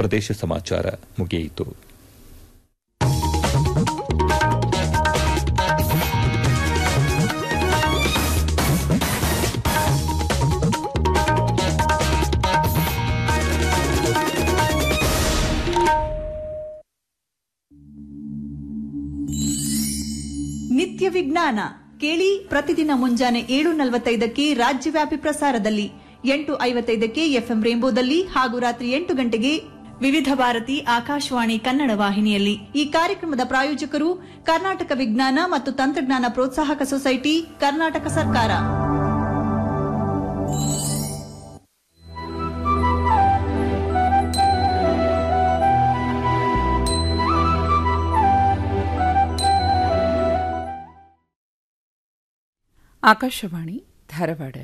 ಪ್ರದೇಶ ಸಮಾಚಾರ ಮುಗಿಯಿತು ನಿತ್ಯ ವಿಜ್ಞಾನ ಕೇಳಿ ಪ್ರತಿದಿನ ಮುಂಜಾನೆ ಏಳು ನಲವತ್ತೈದಕ್ಕೆ ರಾಜ್ಯವ್ಯಾಪಿ ಪ್ರಸಾರದಲ್ಲಿ ಎಂಟು ಐವತ್ತೈದಕ್ಕೆ ಎಫ್ಎಂ ರೇಂಬೋದಲ್ಲಿ ಹಾಗೂ ರಾತ್ರಿ ಎಂಟು ಗಂಟೆಗೆ ವಿವಿಧ ಭಾರತಿ ಆಕಾಶವಾಣಿ ಕನ್ನಡ ವಾಹಿನಿಯಲ್ಲಿ ಈ ಕಾರ್ಯಕ್ರಮದ ಪ್ರಾಯೋಜಕರು ಕರ್ನಾಟಕ ವಿಜ್ಞಾನ ಮತ್ತು ತಂತ್ರಜ್ಞಾನ ಪ್ರೋತ್ಸಾಹಕ ಸೊಸೈಟಿ ಕರ್ನಾಟಕ ಸರ್ಕಾರ ಆಕಾಶವಾಣಿ ಧಾರವಾಡ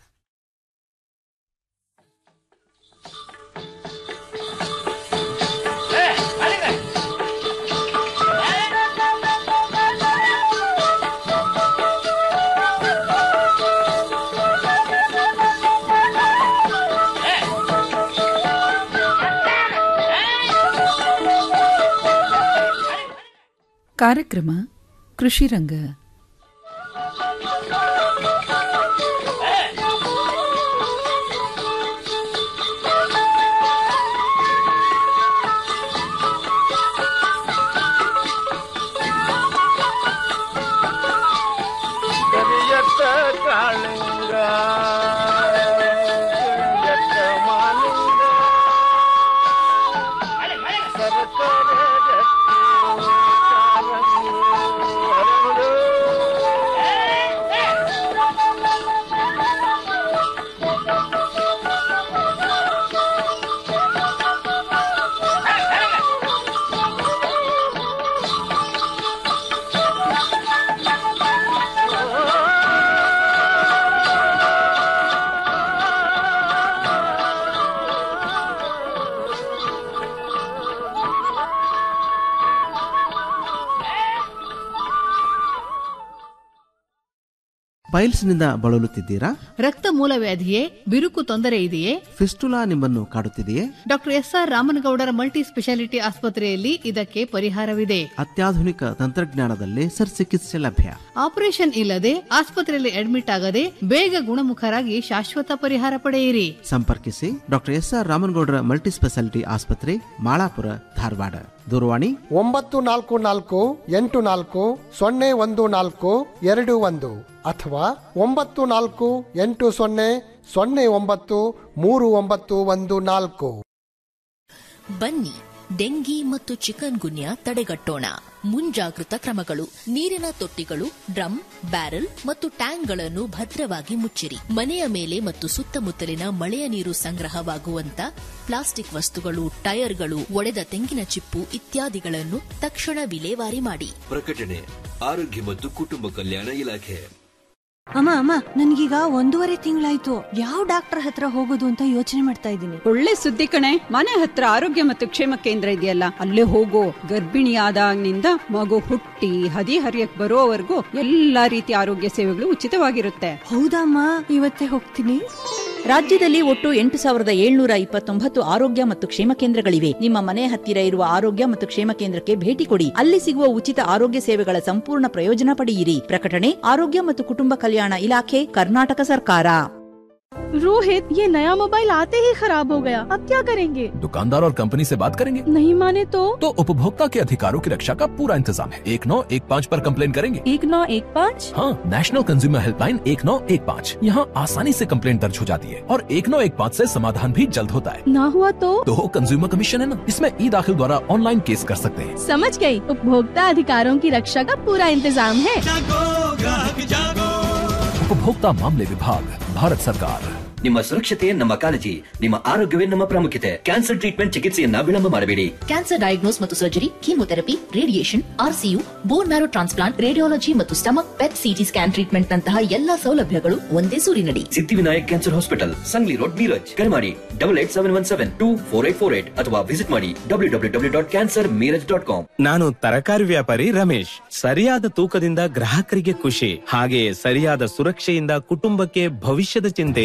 ಕಾರ್ಯಕ್ರಮ ಕೃಷಿ ರಂಗ ಕರಿಯತ್ತ ಕಾಳಿಂಗ ಕರಿಯತ್ತ ಮಾಲಿಂಗ ಸರಕಾರ ಪೈಲ್ಸ್ನಿಂದ ಬಳಲುತ್ತಿದ್ದೀರಾ ರಕ್ತ ಮೂಲವ್ಯಾಧಿಯೇ ಬಿರುಕು ತೊಂದರೆ ಇದೆಯೇ ಫಿಸ್ಟುಲಾ ನಿಮ್ಮನ್ನು ಕಾಡುತ್ತಿದೆಯೇ doctor S R Ramanagoudar multi speciality ಆಸ್ಪತ್ರೆಯಲ್ಲಿ ಇದಕ್ಕೆ ಪರಿಹಾರವಿದೆ ಅತ್ಯಾಧುನಿಕ ತಂತ್ರಜ್ಞಾನದಲ್ಲಿ ಚಿಕಿತ್ಸೆ ಲಭ್ಯ ಆಪರೇಷನ್ ಇಲ್ಲದೆ ಆಸ್ಪತ್ರೆಯಲ್ಲಿ ಅಡ್ಮಿಟ್ ಆಗದೆ ಬೇಗ ಗುಣಮುಖರಾಗಿ ಶಾಶ್ವತ ಪರಿಹಾರ ಪಡೆಯಿರಿ ಸಂಪರ್ಕಿಸಿ doctor S R Ramanagoudar multi speciality ಆಸ್ಪತ್ರೆ ಮಾಳಾಪುರ ಧಾರವಾಡ ದೂರವಾಣಿ ಒಂಬತ್ತು ನಾಲ್ಕು ನಾಲ್ಕು ಎಂಟು ನಾಲ್ಕು ಸೊನ್ನೆ ಒಂದು ನಾಲ್ಕು ಎರಡು ಒಂದು ಅಥವಾ ಒಂಬತ್ತು ನಾಲ್ಕು ಎಂಟು ಸೊನ್ನೆ ಸೊನ್ನೆ ಒಂಬತ್ತು ಮೂರು ಒಂಬತ್ತು ಒಂದು ನಾಲ್ಕು ಬನ್ನಿ ಡೆಂಗಿ ಮತ್ತು ಚಿಕನ್ ಗುನ್ಯಾ ತಡೆಗಟ್ಟೋಣ ಮುಂಜಾಗೃತ ಕ್ರಮಗಳು ನೀರಿನ ತೊಟ್ಟಿಗಳು ಡ್ರಮ್ ಬ್ಯಾರೆಲ್ ಮತ್ತು ಟ್ಯಾಂಕ್ಗಳನ್ನು ಭದ್ರವಾಗಿ ಮುಚ್ಚಿರಿ ಮನೆಯ ಮೇಲೆ ಮತ್ತು ಸುತ್ತಮುತ್ತಲಿನ ಮಳೆಯ ನೀರು ಸಂಗ್ರಹವಾಗುವಂತ ಪ್ಲಾಸ್ಟಿಕ್ ವಸ್ತುಗಳು ಟೈರ್ಗಳು ಒಡೆದ ತೆಂಗಿನ ಚಿಪ್ಪು ಇತ್ಯಾದಿಗಳನ್ನು ತಕ್ಷಣ ವಿಲೇವಾರಿ ಮಾಡಿ ಪ್ರಕಟಣೆ ಆರೋಗ್ಯ ಮತ್ತು ಕುಟುಂಬ ಕಲ್ಯಾಣ ಇಲಾಖೆ ಅಮ್ಮ ಅಮ್ಮ ನನ್ಗೀಗ ಒಂದೂವರೆ ತಿಂಗಳಾಯ್ತು ಯಾವ ಡಾಕ್ಟರ್ ಹತ್ರ ಹೋಗೋದು ಅಂತ ಯೋಚನೆ ಮಾಡ್ತಾ ಇದ್ದೀನಿ ಒಳ್ಳೆ ಸುದ್ದಿ ಕಣೆ ಮನೆ ಹತ್ರ ಆರೋಗ್ಯ ಮತ್ತು ಕ್ಷೇಮ ಕೇಂದ್ರ ಇದೆಯಲ್ಲ ಅಲ್ಲೇ ಹೋಗೋ ಗರ್ಭಿಣಿಯಾದಾಗಿನಿಂದ ಮಗು ಹುಟ್ಟಿ ಹದಿ ಹರಿಯಕ್ ಬರೋವರೆಗೂ ಎಲ್ಲಾ ರೀತಿಯ ಆರೋಗ್ಯ ಸೇವೆಗಳು ಉಚಿತವಾಗಿರುತ್ತೆ ಹೌದಮ್ಮ ಇವತ್ತೇ ಹೋಗ್ತೀನಿ ರಾಜ್ಯದಲ್ಲಿ ಒಟ್ಟು ಎಂಟು ಸಾವಿರದ ಏಳ್ನೂರ ಇಪ್ಪತ್ತೊಂಬತ್ತು ಆರೋಗ್ಯ ಮತ್ತು ಕ್ಷೇಮ ಕೇಂದ್ರಗಳಿವೆ ನಿಮ್ಮ ಮನೆ ಹತ್ತಿರ ಇರುವ ಆರೋಗ್ಯ ಮತ್ತು ಕ್ಷೇಮ ಕೇಂದ್ರಕ್ಕೆ ಭೇಟಿ ಕೊಡಿ ಅಲ್ಲಿ ಸಿಗುವ ಉಚಿತ ಆರೋಗ್ಯ ಸೇವೆಗಳ ಸಂಪೂರ್ಣ ಪ್ರಯೋಜನ ಪಡೆಯಿರಿ ಪ್ರಕಟಣೆ ಆರೋಗ್ಯ ಮತ್ತು ಕುಟುಂಬ ಕಲ್ಯಾಣ ಇಲಾಖೆ ಕರ್ನಾಟಕ ಸರ್ಕಾರ रोहित ये नया मोबाइल आते ही खराब हो गया अब क्या करेंगे दुकानदार और कंपनी से बात करेंगे नहीं माने तो तो उपभोक्ता के अधिकारों की रक्षा का पूरा इंतजाम है एक नौ एक पाँच आरोप कम्प्लेन करेंगे एक नौ एक पाँच हाँ नेशनल कंज्यूमर हेल्पलाइन एक नौ एक पाँच यहाँ आसानी से कम्प्लेन दर्ज हो जाती है और एक नौ एक पाँच ऐसी समाधान भी जल्द होता है ना हुआ तो तो कंज्यूमर कमीशन है ना इसमें ई दाखिल द्वारा ऑनलाइन केस कर सकते हैं समझ गई उपभोक्ता अधिकारों की रक्षा का पूरा इंतजाम है उपभोक्ता मामले विभाग भारत सरकार ನಿಮ್ಮ ಸುರಕ್ಷತೆ ನಮ್ಮ ಕಾಳಜಿ ನಿಮ್ಮ ಆರೋಗ್ಯವೇ ನಮ್ಮ ಪ್ರಾಮುಖ್ಯತೆ ಕ್ಯಾನ್ಸರ್ ಟ್ರೀಟ್ಮೆಂಟ್ ಚಿಕಿತ್ಸೆಯನ್ನ ವಿಳಂಬ ಮಾಡಬೇಡಿ ಕ್ಯಾನ್ಸರ್ ಡಯಾಗ್ನೋಸ್ ಮತ್ತು surgery chemotherapy radiation RCU bone marrow transplant radiology ಮತ್ತು stomach PET CT scan treatment ನಂತಹ ಎಲ್ಲಾ ಸೌಲಭ್ಯಗಳು ಒಂದೇ ಸೂರಿನಡಿ Siddhivinayak cancer hospital Sangli road Miraj ಕರೆ ಮಾಡಿ double eight seven one seven two four eight four eight ಅಥವಾ ವಿಸಿಟ್ ಮಾಡಿ W W W dot cancer Miraj dot com ನಾನು ತರಕಾರಿ ವ್ಯಾಪಾರಿ ರಮೇಶ್ ಸರಿಯಾದ ತೂಕದಿಂದ ಗ್ರಾಹಕರಿಗೆ ಖುಷಿ ಹಾಗೆಯೇ ಸರಿಯಾದ ಸುರಕ್ಷೆಯಿಂದ ಕುಟುಂಬಕ್ಕೆ ಭವಿಷ್ಯದ ಚಿಂತೆಯಿಂದ ಮುಕ್ತಿ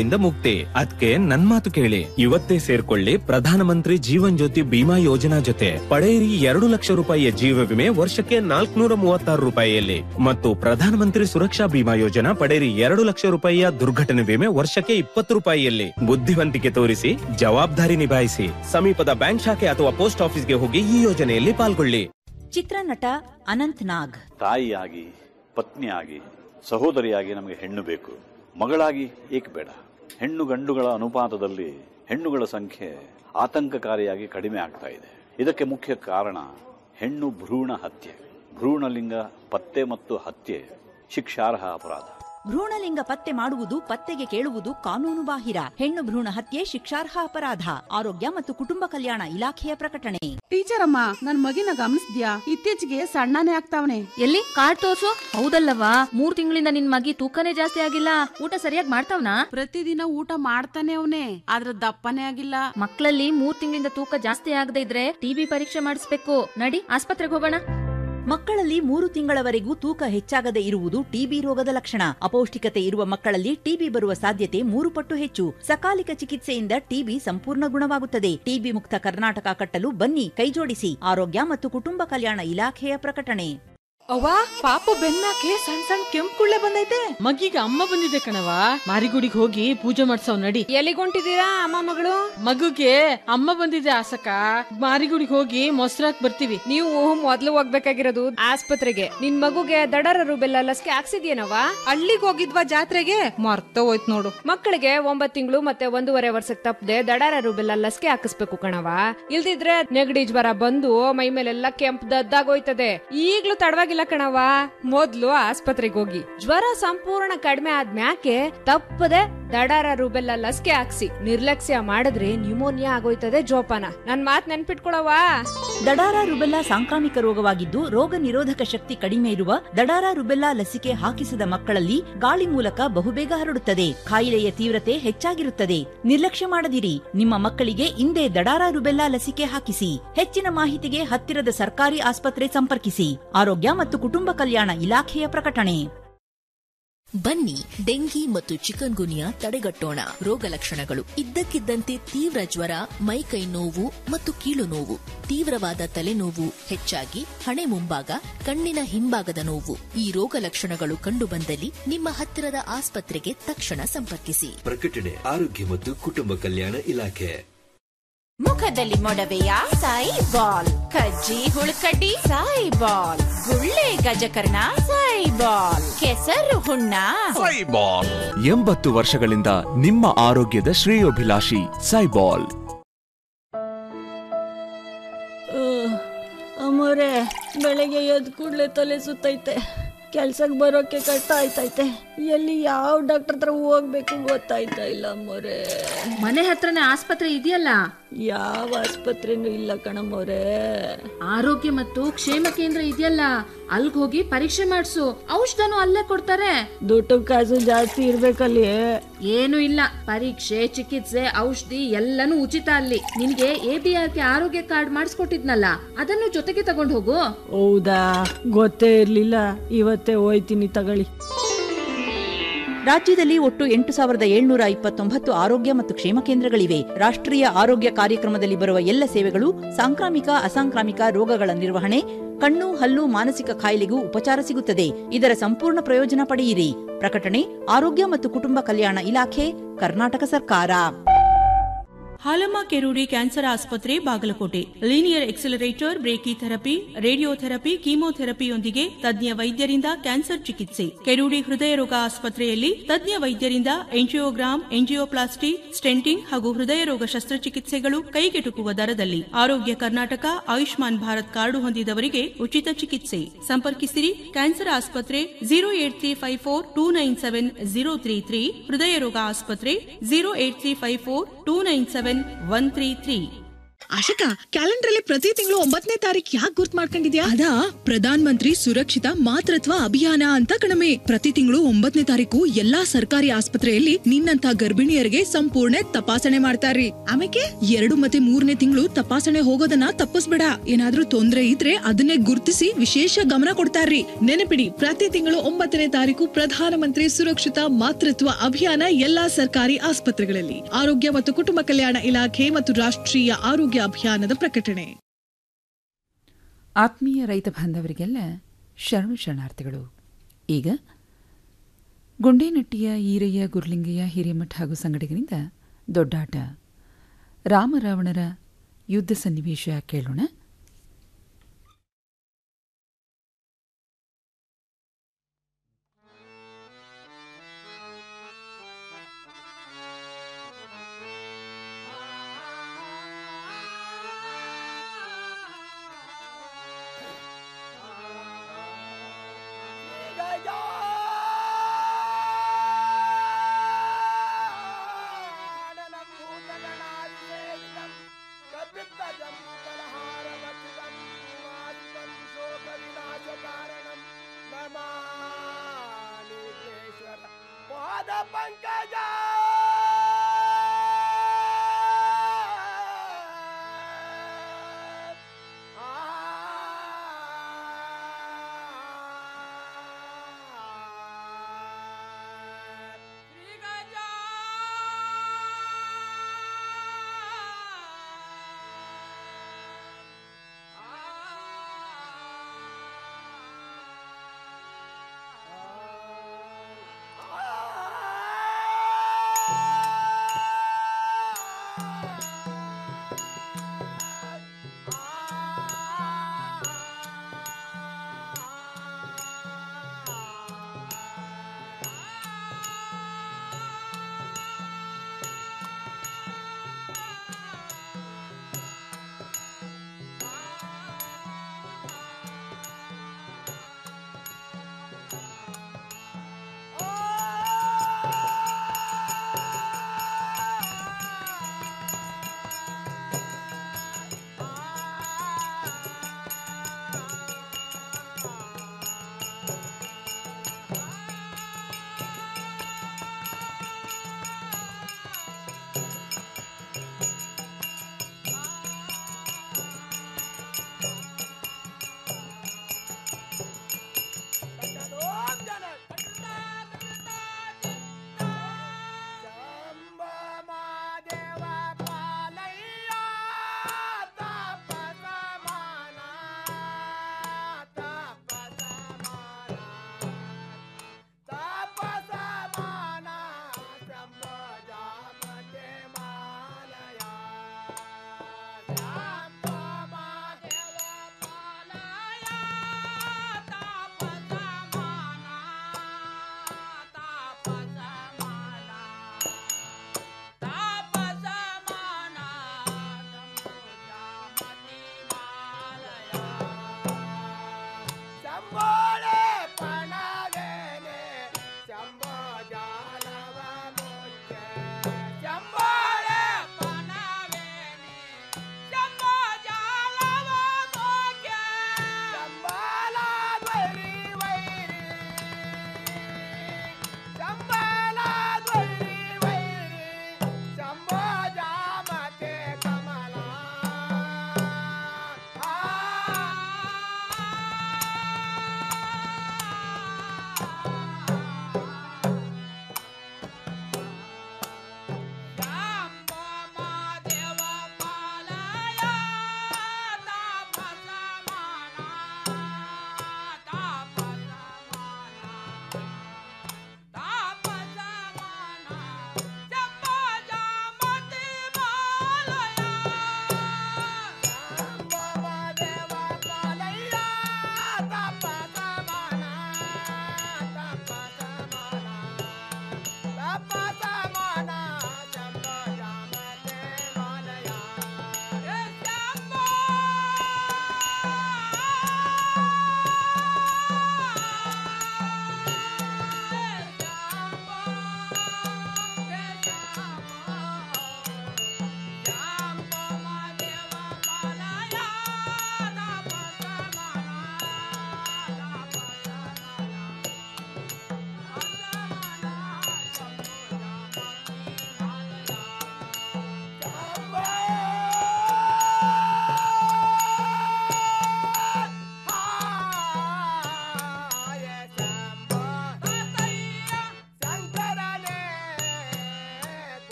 ಸಿಗುತ್ತೆ ಅದಕ್ಕೆ ನನ್ ಮಾತು ಕೇಳಿ ಇವತ್ತೇ ಸೇರ್ಕೊಳ್ಳಿ ಪ್ರಧಾನಮಂತ್ರಿ ಜೀವನ್ ಜ್ಯೋತಿ ಬಿಮಾ ಯೋಜನಾ ಜೊತೆ ಪಡೆಯಿರಿ ಎರಡು ಲಕ್ಷ ರೂಪಾಯಿಯ ಜೀವ ವಿಮೆ ವರ್ಷಕ್ಕೆ ನಾಲ್ಕುನೂರ ಮೂವತ್ತಾರು ರೂಪಾಯಿಯಲ್ಲಿ ಮತ್ತು ಪ್ರಧಾನಮಂತ್ರಿ ಸುರಕ್ಷಾ ಬಿಮಾ ಯೋಜನಾ ಪಡೆಯಿರಿ ಎರಡು ಲಕ್ಷ ರೂಪಾಯಿಯ ದುರ್ಘಟನೆ ವಿಮೆ ವರ್ಷಕ್ಕೆ ಇಪ್ಪತ್ತು ರೂಪಾಯಿಯಲ್ಲಿ ಬುದ್ಧಿವಂತಿಕೆ ತೋರಿಸಿ ಜವಾಬ್ದಾರಿ ನಿಭಾಯಿಸಿ ಸಮೀಪದ ಬ್ಯಾಂಕ್ ಶಾಖೆ ಅಥವಾ ಪೋಸ್ಟ್ ಆಫೀಸ್ಗೆ ಹೋಗಿ ಈ ಯೋಜನೆಯಲ್ಲಿ ಪಾಲ್ಗೊಳ್ಳಿ ಚಿತ್ರನಟ ಅನಂತ್ ನಾಗ್ ತಾಯಿಯಾಗಿ ಪತ್ನಿಯಾಗಿ ಸಹೋದರಿಯಾಗಿ ನಮಗೆ ಹೆಣ್ಣು ಬೇಕು ಮಗಳಾಗಿ ಏಕೆ ಬೇಡ ಹೆಣ್ಣು ಗಂಡುಗಳ ಅನುಪಾತದಲ್ಲಿ ಹೆಣ್ಣುಗಳ ಸಂಖ್ಯೆ ಆತಂಕಕಾರಿಯಾಗಿ ಕಡಿಮೆ ಆಗ್ತಾ ಇದೆ ಇದಕ್ಕೆ ಮುಖ್ಯ ಕಾರಣ ಹೆಣ್ಣು ಭ್ರೂಣ ಹತ್ಯೆ ಭ್ರೂಣಲಿಂಗ ಪತ್ತೆ ಮತ್ತು ಹತ್ಯೆ ಶಿಕ್ಷಾರ್ಹ ಅಪರಾಧ ಭ್ರೂಣಲಿಂಗ ಪತ್ತೆ ಮಾಡುವುದು ಪತ್ತೆಗೆ ಕೇಳುವುದು ಕಾನೂನು ಬಾಹಿರ ಹೆಣ್ಣು ಭ್ರೂಣ ಹತ್ಯೆ ಶಿಕ್ಷಾರ್ಹ ಅಪರಾಧ ಆರೋಗ್ಯ ಮತ್ತು ಕುಟುಂಬ ಕಲ್ಯಾಣ ಇಲಾಖೆಯ ಪ್ರಕಟಣೆ ಟೀಚರ್ ಅಮ್ಮ ನನ್ ಮಗಿನ ಗಮನಿಸ್ದ್ಯಾ ಇತ್ತೀಚೆಗೆ ಸಣ್ಣನೇ ಆಗ್ತಾವನೆ ಎಲ್ಲಿ ಕಾರ್ಡ್ ತೋರ್ಸು ಹೌದಲ್ಲವಾ ಮೂರ್ ತಿಂಗಳಿಂದ ನಿನ್ ಮಗಿ ತೂಕನೇ ಜಾಸ್ತಿ ಆಗಿಲ್ಲ ಊಟ ಸರಿಯಾಗಿ ಮಾಡ್ತಾವ್ನಾ ಪ್ರತಿದಿನ ಊಟ ಮಾಡ್ತಾನೆ ಅವನೇ ಆದ್ರ ದಪ್ಪನೇ ಆಗಿಲ್ಲ ಮಕ್ಕಳಲ್ಲಿ ಮೂರ್ ತಿಂಗಳಿಂದ ತೂಕ ಜಾಸ್ತಿ ಆಗದೆ ಇದ್ರೆ ಟಿಬಿ ಪರೀಕ್ಷೆ ಮಾಡಿಸ್ಬೇಕು ನಡಿ ಆಸ್ಪತ್ರೆಗೆ ಹೋಗೋಣ ಮಕ್ಕಳಲ್ಲಿ ಮೂರು ತಿಂಗಳವರೆಗೂ ತೂಕ ಹೆಚ್ಚಾಗದೆ ಇರುವುದು ಟಿಬಿ ರೋಗದ ಲಕ್ಷಣ ಅಪೌಷ್ಟಿಕತೆ ಇರುವ ಮಕ್ಕಳಲ್ಲಿ ಟಿಬಿ ಬರುವ ಸಾಧ್ಯತೆ ಮೂರು ಪಟ್ಟು ಹೆಚ್ಚು ಸಕಾಲಿಕ ಚಿಕಿತ್ಸೆಯಿಂದ ಟಿಬಿ ಸಂಪೂರ್ಣ ಗುಣವಾಗುತ್ತದೆ ಟಿಬಿ ಮುಕ್ತ ಕರ್ನಾಟಕ ಕಟ್ಟಲು ಬನ್ನಿ ಕೈಜೋಡಿಸಿ ಆರೋಗ್ಯ ಮತ್ತು ಕುಟುಂಬ ಕಲ್ಯಾಣ ಇಲಾಖೆಯ ಪ್ರಕಟಣೆ ಅವ್ವ ಪಾಪು ಬೆನ್ನಾಕೆ ಸಣ್ಣ ಸಣ್ಣ ಕೆಂಪು ಕುಳ್ಳೆ ಬಂದೈತೆ ಮಗಿಗೆ ಅಮ್ಮ ಬಂದಿದೆ ಕಣವ ಮಾರಿಗುಡಿಗೆ ಹೋಗಿ ಪೂಜೆ ಮಾಡ್ಸವ್ ನಡಿ ಎಲ್ಲಿಗೊಂಟಿದ್ದೀರಾ ಅಮ್ಮ ಮಗಳು ಮಗುಗೆ ಅಮ್ಮ ಬಂದಿದೆ ಆಸಕ ಮಾರಿಗುಡಿಗೆ ಹೋಗಿ ಮೊಸರಾಕ್ ಬರ್ತೀವಿ ನೀವು ಮೊದ್ಲು ಹೋಗ್ಬೇಕಾಗಿರೋದು ಆಸ್ಪತ್ರೆಗೆ ನಿನ್ ಮಗುಗೆ ದಡರ ರುಬೆಲ್ಲ ಲಸಿಕೆ ಹಾಕ್ಸಿದ್ಯೇನವ ಅಲ್ಲಿಗೆ ಹೋಗಿದ್ವಾ ಜಾತ್ರೆಗೆ ಮರ್ತ ಹೋಯ್ತು ನೋಡು ಮಕ್ಕಳಿಗೆ ಒಂಬತ್ ತಿಂಗಳು ಮತ್ತೆ ಒಂದೂವರೆ ವರ್ಷಕ್ಕೆ ತಪ್ಪದೆ ದಡಾರ ರುಬೆಲ್ಲ ಲಸಿಕೆ ಹಾಕಿಸ್ಬೇಕು ಕಣವ ಇಲ್ದಿದ್ರೆ ನೆಗಡಿ ಜ್ವರ ಬಂದು ಮೈ ಮೇಲೆಲ್ಲ ಕೆಂಪು ದದ್ದಾಗೋಯ್ತದೆ ಈಗ್ಲೂ ತಡವಾಗಿಲ್ಲ ಕಣವ ಮೊದ್ಲು ಆಸ್ಪತ್ರೆಗೆ ಹೋಗಿ ಜ್ವರ ಸಂಪೂರ್ಣ ಕಡಿಮೆ ಆದ್ಮ್ಯಾಕೆ ತಪ್ಪದೆ ದಡಾರ ರುಬೆಲ್ಲ ಲಸಿಕೆ ಹಾಕ್ಸಿ ನಿರ್ಲಕ್ಷ್ಯ ಮಾಡಿದ್ರೆ ನ್ಯೂಮೋನಿಯಾ ಆಗೋಯ್ತದೆ ಜೋಪಾನ ನನ್ ಮಾತ್ ನೆನ್ಪಿಟ್ಕೊಳವ ದಡಾರ ರುಬೆಲ್ಲಾ ಸಾಂಕ್ರಾಮಿಕ ರೋಗವಾಗಿದ್ದು ರೋಗ ನಿರೋಧಕ ಶಕ್ತಿ ಕಡಿಮೆ ಇರುವ ದಡಾರ ರುಬೆಲ್ಲಾ ಲಸಿಕೆ ಹಾಕಿಸಿದ ಮಕ್ಕಳಲ್ಲಿ ಗಾಳಿ ಮೂಲಕ ಬಹುಬೇಗ ಹರಡುತ್ತದೆ ಕಾಯಿಲೆಯ ತೀವ್ರತೆ ಹೆಚ್ಚಾಗಿರುತ್ತದೆ ನಿರ್ಲಕ್ಷ್ಯ ಮಾಡದಿರಿ ನಿಮ್ಮ ಮಕ್ಕಳಿಗೆ ಇಂದೇ ದಡಾರ ರುಬೆಲ್ಲಾ ಲಸಿಕೆ ಹಾಕಿಸಿ ಹೆಚ್ಚಿನ ಮಾಹಿತಿಗೆ ಹತ್ತಿರದ ಸರ್ಕಾರಿ ಆಸ್ಪತ್ರೆ ಸಂಪರ್ಕಿಸಿ ಆರೋಗ್ಯ ಮತ್ತು ಕುಟುಂಬ ಕಲ್ಯಾಣ ಇಲಾಖೆಯ ಪ್ರಕಟಣೆ ಬನ್ನಿ ಡೆಂಗಿ ಮತ್ತು ಚಿಕನ್ ಗುನಿಯಾ ತಡೆಗಟ್ಟೋಣ ರೋಗ ಲಕ್ಷಣಗಳು ಇದ್ದಕ್ಕಿದ್ದಂತೆ ತೀವ್ರ ಜ್ವರ ಮೈಕೈ ನೋವು ಮತ್ತು ಕೀಲು ನೋವು ತೀವ್ರವಾದ ತಲೆನೋವು ಹೆಚ್ಚಾಗಿ ಹಣೆ ಮುಂಭಾಗ ಕಣ್ಣಿನ ಹಿಂಭಾಗದ ನೋವು ಈ ರೋಗ ಲಕ್ಷಣಗಳು ಕಂಡುಬಂದಲ್ಲಿ ನಿಮ್ಮ ಹತ್ತಿರದ ಆಸ್ಪತ್ರೆಗೆ ತಕ್ಷಣ ಸಂಪರ್ಕಿಸಿ ಪ್ರಕಟಣೆ ಆರೋಗ್ಯ ಮತ್ತು ಕುಟುಂಬ ಕಲ್ಯಾಣ ಇಲಾಖೆ ಮುಖದಲ್ಲಿ ಮೊಡವೆಯ ಸಾಯಿ ಬಾಲ್ ಕಜ್ಜಿ ಹುಳುಕಡ್ಡಿ ಸಾಯಿ ಬಾಲ್ ಗುಳ್ಳೆ ಗಜಕರ್ಣ ಸಾಯಿ ಬಾಲ್ ಕೆಸರು ಹುಣ್ಣ ಸೈಬಾಲ್ ಎಂಬತ್ತು ವರ್ಷಗಳಿಂದ ನಿಮ್ಮ ಆರೋಗ್ಯದ ಶ್ರೇಯೋಭಿಲಾಷಿ ಸೈಬಾಲ್ ಅಮ್ಮೋರೆ ಬೆಳಗ್ಗೆ ಎದ್ ಕೂಡ್ಲೆ ತಲೆ ಸುತ್ತೈತೆ ಕೆಲ್ಸಕ್ಕೆ ಬರೋಕೆ ಕಷ್ಟ ಆಯ್ತೈತೆ ಎಲ್ಲಿ ಯಾವ ಡಾಕ್ಟರ್ ಹತ್ರ ಹೋಗ್ಬೇಕು ಗೊತ್ತಾಯ್ತಾ ಇಲ್ಲ ಅಮ್ಮೋರೆ ಮನೆ ಹತ್ರನೇ ಆಸ್ಪತ್ರೆ ಇದೆಯಲ್ಲ ಯಾವ ಆಸ್ಪತ್ರೆನೂ ಇಲ್ಲ ಕಣಮ್ಮೋರೆ ಆರೋಗ್ಯ ಮತ್ತು ಕ್ಷೇಮ ಕೇಂದ್ರ ಇದೆಯಲ್ಲ ಅಲ್ಗ್ ಹೋಗಿ ಪರೀಕ್ಷೆ ಮಾಡಿಸು ಔಷಧನು ಅಲ್ಲೇ ಕೊಡ್ತಾರೆ ದುಡ್ಡು ಕಾಸು ಜಾಸ್ತಿ ಇರ್ಬೇಕಲ್ಲಿ ಏನು ಇಲ್ಲ ಪರೀಕ್ಷೆ ಚಿಕಿತ್ಸೆ ಔಷಧಿ ಎಲ್ಲನೂ ಉಚಿತ ಅಲ್ಲಿ ನಿನ್ಗೆ ಎ ಬಿ ಆರ್ ಕೆ ಆರೋಗ್ಯ ಕಾರ್ಡ್ ಮಾಡಿಸ್ಕೊಟ್ಟಿದ್ನಲ್ಲ ಅದನ್ನು ಜೊತೆಗೆ ತಗೊಂಡು ಹೋಗು ಹೌದಾ ಗೊತ್ತೇ ಇರ್ಲಿಲ್ಲ ಇವತ್ತೇ ಹೋಯ್ತೀನಿ ತಗೊಳ್ಳಿ ರಾಜ್ಯದಲ್ಲಿ ಒಟ್ಟು ಎಂಟು ಸಾವಿರದ ಏಳ್ನೂರ ಇಪ್ಪತ್ತೊಂಬತ್ತು ಆರೋಗ್ಯ ಮತ್ತು ಕ್ಷೇಮ ಕೇಂದ್ರಗಳಿವೆ ರಾಷ್ಟ್ರೀಯ ಆರೋಗ್ಯ ಕಾರ್ಯಕ್ರಮದಲ್ಲಿ ಬರುವ ಎಲ್ಲ ಸೇವೆಗಳು ಸಾಂಕ್ರಾಮಿಕ ಅಸಾಂಕ್ರಾಮಿಕ ರೋಗಗಳ ನಿರ್ವಹಣೆ ಕಣ್ಣು ಹಲ್ಲು ಮಾನಸಿಕ ಕಾಯಿಲೆಗೂ ಉಪಚಾರ ಸಿಗುತ್ತದೆ ಇದರ ಸಂಪೂರ್ಣ ಪ್ರಯೋಜನ ಪಡೆಯಿರಿ ಪ್ರಕಟಣೆ ಆರೋಗ್ಯ ಮತ್ತು ಕುಟುಂಬ ಕಲ್ಯಾಣ ಇಲಾಖೆ ಕರ್ನಾಟಕ ಸರ್ಕಾರ ಹಾಲಮ್ಮ ಕೆರೂಡಿ ಕ್ಯಾನ್ಸರ್ ಆಸ್ಪತ್ರೆ Bagalkote linear accelerator brachy therapy radiotherapy ಕೀಮೋಥೆರಪಿಯೊಂದಿಗೆ ತಜ್ಞ ವೈದ್ಯರಿಂದ ಕ್ಯಾನ್ಸರ್ ಚಿಕಿತ್ಸೆ ಕೆರೂಡಿ ಹೃದಯ ರೋಗ ಆಸ್ಪತ್ರೆಯಲ್ಲಿ ತಜ್ಞ ವೈದ್ಯರಿಂದ ಎಂಜಿಯೋಗ್ರಾಮ್ ಎಂಜಿಯೋಪ್ಲಾಸ್ಟಿ ಸ್ಟೆಂಟಿಂಗ್ ಹಾಗೂ ಹೃದಯ ರೋಗ ಶಸ್ತ್ರಚಿಕಿತ್ಸೆಗಳು ಕೈಗೆಟುಕುವ ದರದಲ್ಲಿ ಆರೋಗ್ಯ ಕರ್ನಾಟಕ ಆಯುಷ್ಮಾನ್ ಭಾರತ್ ಕಾರ್ಡು ಹೊಂದಿದವರಿಗೆ ಉಚಿತ ಚಿಕಿತ್ಸೆ ಸಂಪರ್ಕಿಸಿರಿ ಕ್ಯಾನ್ಸರ್ ಆಸ್ಪತ್ರೆ zero eight three five four two nine seven zero three three ಹೃದಯ ರೋಗ ಆಸ್ಪತ್ರೆ zero eight three five four two nine seven one three three Ashika calendar ಅಲ್ಲಿ ಪ್ರತಿ ತಿಂಗಳು ಒಂಬತ್ತನೇ ತಾರೀಕು ಯಾಕೆ ಗುರ್ತ್ ಮಾಡ್ಕೊಂಡಿದ್ಯಾ ಅದಾ ಪ್ರಧಾನ ಮಂತ್ರಿ ಸುರಕ್ಷಿತ ಮಾತೃತ್ವ ಅಭಿಯಾನ ಅಂತ ಕಣಮೆ ಪ್ರತಿ ತಿಂಗಳು ಒಂಬತ್ತನೇ ತಾರೀಕು ಎಲ್ಲಾ ಸರ್ಕಾರಿ ಆಸ್ಪತ್ರೆಯಲ್ಲಿ ನಿನ್ನಂತ ಗರ್ಭಿಣಿಯರಿಗೆ ಸಂಪೂರ್ಣ ತಪಾಸಣೆ ಮಾಡ್ತಾರ್ರಿ ಆಮೇಲೆ ಎರಡು ಮತ್ತೆ ಮೂರನೇ ತಿಂಗಳು ತಪಾಸಣೆ ಹೋಗೋದನ್ನ ತಪ್ಪಿಸ್ಬೇಡ ಏನಾದ್ರೂ ತೊಂದ್ರೆ ಇದ್ರೆ ಅದನ್ನೇ ಗುರುತಿಸಿ ವಿಶೇಷ ಗಮನ ಕೊಡ್ತಾರ್ರಿ ನೆನಪಿಡಿ ಪ್ರತಿ ತಿಂಗಳು ಒಂಬತ್ತನೇ ತಾರೀಕು ಪ್ರಧಾನಮಂತ್ರಿ ಸುರಕ್ಷಿತ ಮಾತೃತ್ವ ಅಭಿಯಾನ ಎಲ್ಲಾ ಸರ್ಕಾರಿ ಆಸ್ಪತ್ರೆಗಳಲ್ಲಿ ಆರೋಗ್ಯ ಮತ್ತು ಕುಟುಂಬ ಕಲ್ಯಾಣ ಇಲಾಖೆ ಮತ್ತು ರಾಷ್ಟ್ರೀಯ ಆರೋಗ್ಯ ಅಭಿಯಾನದ ಪ್ರಕಟಣೆ ಆತ್ಮೀಯ ರೈತ ಬಾಂಧವರಿಗೆಲ್ಲ ಶರಣು ಶರಣಾರ್ಥಿಗಳು ಈಗ ಗುಂಡೇನಟ್ಟಿಯ ಈರಯ್ಯ ಗುರ್ಲಿಂಗಯ್ಯ ಹಿರೇಮಠ ಹಾಗೂ ಸಂಗಡಿಗರಿಂದ ದೊಡ್ಡಾಟ ರಾಮರಾವಣರ ಯುದ್ಧ ಸನ್ನಿವೇಶ ಕೇಳೋಣ ಪಂಕಜ ಆ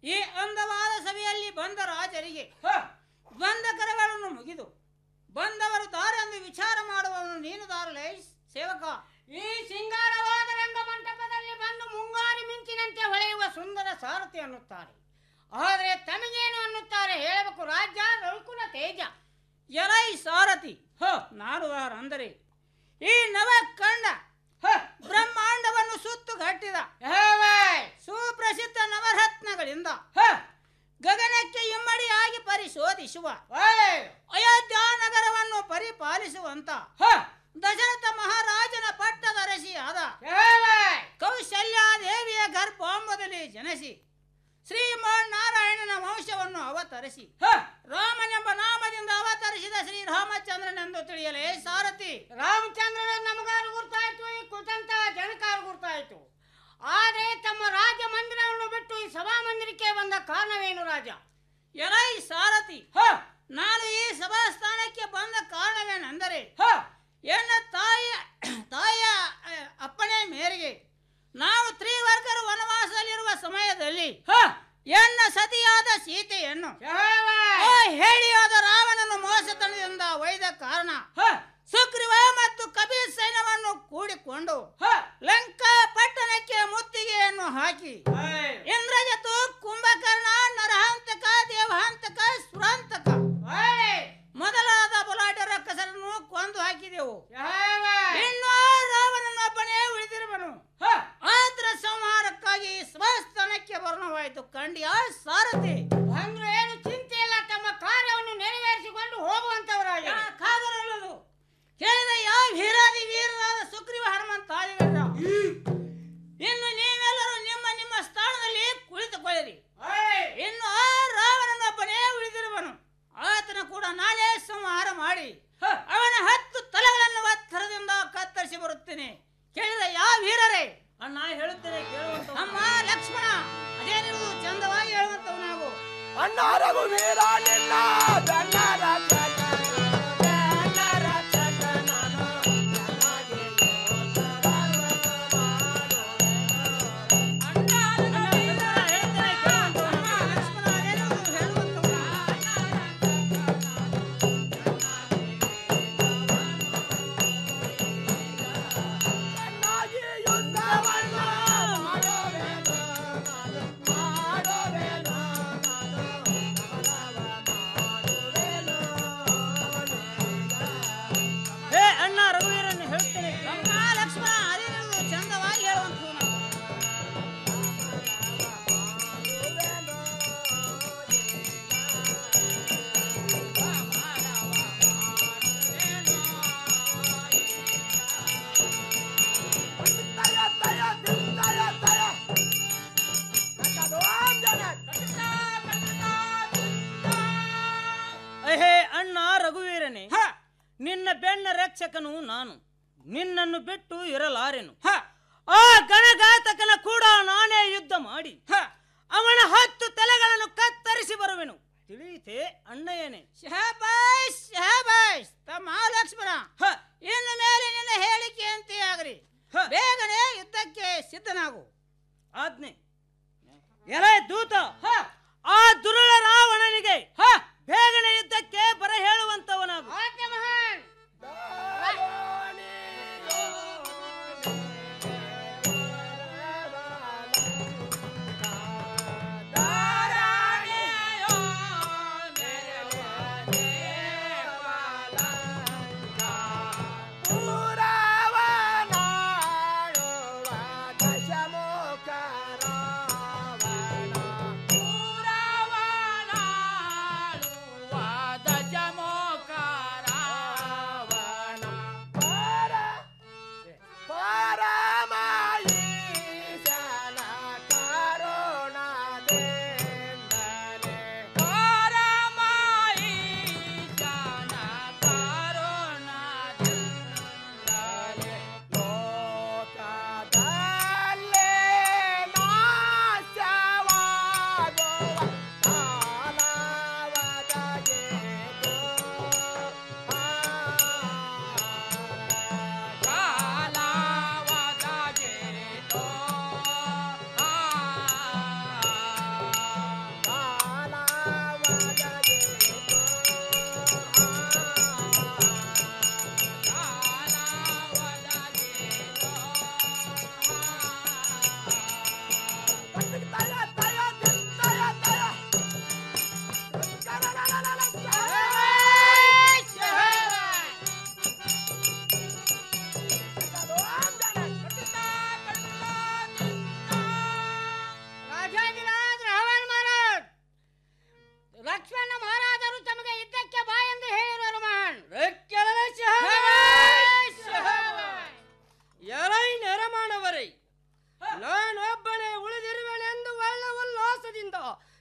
ಈ ಅಂದವಾದ ಸಭೆಯಲ್ಲಿ ಬಂದ ರಾಜರಿಗೆ ಬಂದ ಕರಗಳನ್ನು ಮುಗಿದು ಬಂದವರು ದಾರೆಂದು ವಿಚಾರ ಮಾಡುವವನು ನೀನು ದಾರಲೇ ಸೇವಕ ಈ ಸಿಂಗಾರವಾದ ರಂಗ ಮಂಟಪದಲ್ಲಿ ಬಂದು ಮುಂಗಾರಿ ಮಿಂಚಿನಂತೆ ಹೊಳೆಯುವ ಸುಂದರ ಸಾರಥಿ ಅನ್ನುತ್ತಾರೆ ಆದರೆ ತಮಗೇನು ಅನ್ನುತ್ತಾರೆ ಹೇಳಬೇಕು ರಾಜ್ಯ ರಘುಕುಲ ತೇಜ ಎಲೈ ಸಾರಥಿ ಹ ನಾಡು ಅಂದರೆ ಈ ನವ ಕಂಡ ಹ, ಬ್ರಹ್ಮಾಂಡವನ್ನು ಸುತ್ತು ಗಟ್ಟಿದ ಸುಪ್ರಸಿದ್ಧ ನವರತ್ನಗಳಿಂದ ಹ, ಗಗನಕ್ಕೆ ಇಮ್ಮಡಿಯಾಗಿ ಪರಿಶೋಧಿಸುವ ಅಯೋಧ್ಯ ನಗರವನ್ನು ಪರಿಪಾಲಿಸುವಂತ ಹ, ದಶರಥ ಮಹಾರಾಜನ ಪಟ್ಟದರಸಿಯಾದ ಕೌಶಲ್ಯಾದೇವಿಯ ಗರ್ಭಾಂಬದಲ್ಲಿ ಜನಿಸಿ ಶ್ರೀಮಾನ್ ನಾರಾಯಣನ ವಂಶವನ್ನು ಅವತರಿಸಿ ರಾಮನೆಂಬ ನಾಮದಿಂದ ಅವತರಿಸಿದ ಶ್ರೀರಾಮಚಂದ್ರನೆಂದು ತಿಳಿಯಲೇ ಸಾರಥಿ ರಾಮಚಂದ್ರನ ನಮಗಾರು ಗುರ್ತಾಯ್ತು ಈ ಕುತಂತ ಜನಕಾರು ಗುರ್ತಾಯ್ತು ಆದರೆ ತಮ್ಮ ರಾಜ ಮಂದಿರವನ್ನು ಬಿಟ್ಟು ಈ ಸಭಾ ಮಂದಿರಕ್ಕೆ ಬಂದ ಕಾರಣವೇನು ರಾಜ ಎಲೈ ಸಾರಥಿ ಹ ನಾನು ಈ ಸಭಾಸ್ಥಾನಕ್ಕೆ ಬಂದ ಕಾರಣವೇನೆಂದರೆ ಹ ಎನ್ನ ತಾಯಿಯ ತಾಯಿಯ ಅ, ಅಪ್ಪಣೆ ಮೇರೆಗೆ ನಾವು ತ್ರಿವರ್ಗರು ವನವಾಸದಲ್ಲಿರುವ ಸಮಯದಲ್ಲಿ ಹ ಎನ್ನ ಸತಿಯಾದ ಸೀತೆಯನ್ನು ಆ ಹೇಳಿಯಾದ ರಾವಣನು ಮೋಸತನದಿಂದ ಒಯ್ದ ಕಾರಣ ಹ ಸುಗ್ರೀವ ಮತ್ತು ಕಬೀರ್ ಸೈನ್ಯವನ್ನು ಕೂಡಿಕೊಂಡು ಹ ಲಂಕಾ ಪಟ್ಟಣಕ್ಕೆ ಮುತ್ತಿಗೆಯನ್ನು ಹಾಕಿ ಇಂದ್ರಜತು ಕುಂಭಕರ್ಣ ನರಹಂತಕ ದೇವಹಂತಕ ಸುರಾಂತಕ ಮೊದಲಾದ ಬಲಾಢ್ಯರ ಕಸರನ್ನು ಕೊಂದು ಹಾಕಿದೆವು ಇನ್ನು ರಾವಣನೊಬ್ಬನೇ ಉಳಿದಿರುವನು ಆದ್ರ ಸಂಹಾರಕ್ಕಾಗಿ ಸ್ವಸ್ಥಾನಕ್ಕೆ ವರ್ಣವಾಯಿತು ಕಂಡಿಯ ಸಾರಥಿ ಅಂದ್ರೆ ಏನು ಚಿಂತೆ ಇಲ್ಲ ತಮ್ಮ ಕಾರ್ಯವನ್ನು ನೆರವೇರಿಸಿಕೊಂಡು ಹೋಗುವಂತವರಾಗಿ ಕಾದರಲ್ಲದು ಕೇಳಿದ ಯಾವ ವೀರಾದಿ ವೀರರಾದ ಸುಗ್ರೀವ ಹನುಮಂತಾದಿಗಳ ಇನ್ನು ನೀವೆಲ್ಲರೂ ನಿಮ್ಮ ನಿಮ್ಮ ಸ್ಥಾನದಲ್ಲಿ ಕುಳಿತುಕೊಳ್ಳಿರಿ ಇನ್ನು ಆ ರಾವಣನೊಬ್ಬನೇ ಉಳಿದಿರುವನು ಆತನ ಕೂಡ ನಾನೇ ಸಂಹಾರ ಮಾಡಿ ಅವನ ಹತ್ತು ತಲೆಗಳನ್ನು ಒತ್ತರದಿಂದ ಕತ್ತರಿಸಿ ಬರುತ್ತೇನೆ ಕೇಳಿದ ಯಾವ ವೀರರೇ ಅಣ್ಣ ಹೇಳುತ್ತೇನೆ ಕೇಳುವಂತ ಅಮ್ಮ ಲಕ್ಷ್ಮಣ ಅದೇನಿರುವುದು ಚಂದವಾಗಿ ಹೇಳುವಂತವು ನಾವು ಅಣ್ಣ ರಘುವೀರ ನಿನ್ನ ಬೆನ್ನರ ಹೇ ಅಣ್ಣ ರಘುವೀರನ್ನು ಹೇಳ್ತೇನೆ ಅಮ್ಮ ಲಕ್ಷ್ಮಣ ಅದೇನಿರುವುದು ಚಂದವಾಗಿ ಹೇಳುವಂತವು ನಾವು ಅಹೇ ಅಣ್ಣ ರಘುವೀರನೇ ನಿನ್ನ ಬೆನ್ನ ರಕ್ಷಕನು ನಾನು ನಿನ್ನನ್ನು ಬಿಟ್ಟು ಇರಲಾರೆನು ಆ ಗಣಘಾತಕನ ಕೂಡ ನಾನೇ ಯುದ್ಧ ಮಾಡಿ ಅವನ ಹತ್ತು ತಲೆಗಳನ್ನು ಕತ್ತರಿಸಿ ಬರುವೆನು ತಿಳಿಯಿತೆ ಅಣ್ಣಯ್ಯನೇ ಶಹಬಾಯ್ಸ್ ಶಹಬಾಯ್ಸ್ ತಮ್ಮ ಲಕ್ಷ್ಮಣ ಇನ್ನು ಮೇಲೆ ನಿನ್ನ ಹೇಳಿಕೆಯಂತೆ ಆಗಲಿ ಬೇಗನೆ ಯುದ್ಧಕ್ಕೆ ಸಿದ್ಧನಾಗು ಆಜ್ಞೆ ಎಲೆ ದೂತ ಆ ದುರುಳ ರಾವಣನಿಗೆ ಬೇಗನೆ ಯುದ್ಧಕ್ಕೆ ಬರ ಹೇಳುವಂತವನಾಗು ದಶಮುಖ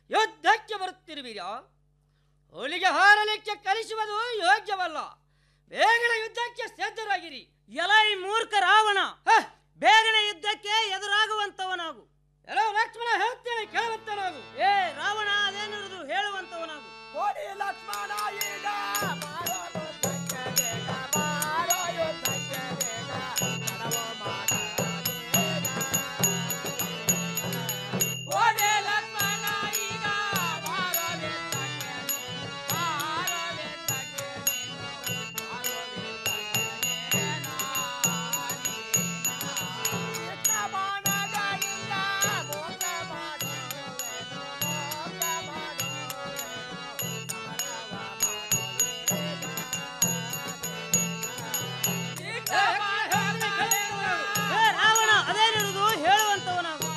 ಯುದ್ಧಕ್ಕೆ ಬರುತ್ತಿರುವಿರಾ ಹುಲಿಗೆ ಹಾರಲಿಕ್ಕೆ ಕಲಿಸುವುದು ಯೋಗ್ಯವಲ್ಲ ಬೇಗನೆ ಯುದ್ಧಕ್ಕೆ ಸಿದ್ಧರಾಗಿರಿ ಎಲೈ ಮೂರ್ಖ ರಾವಣ ಬೇಗನೆ ಯುದ್ಧಕ್ಕೆ ಎದುರಾಗುವಂತವನಾಗು ಎಲ್ಲೋ ಲಕ್ಷ್ಮಣ ಹೇಳ್ತೇನೆ ಕೇಳುವಂತನಾಗು ಏ ರಾವಣ ಅದೇನಿರುವುದು ಹೇಳುವಂತವನಾಗು ಕೋಡಿ ಲಕ್ಷ್ಮಣ ಈಗ ಬಾರೋ ಯುದ್ಧಕ್ಕೆ ಬೇಗ, ಬಾರೋ ಯುದ್ಧಕ್ಕೆ ಬೇಗ, ಕಣವ ಮಾಡಬೇಡ. ಕೋಡಿ ಲಕ್ಷ್ಮಣ ಈಗ ಬಾರೋ ಯುದ್ಧಕ್ಕೆ, ಬಾರೋ ಯುದ್ಧಕ್ಕೆ ನೀನು, ಬಾರೋ ಯುದ್ಧಕ್ಕೆ ಕೃಷ್ಣ ಬಾಣಗಳಿಂದ ಮೋಸ ಮಾಡುವೆನು, ಮೋಸ ಏ ರಾವಣ ಅದೇನಿರುವುದು ಹೇಳುವಂತವನಾಗು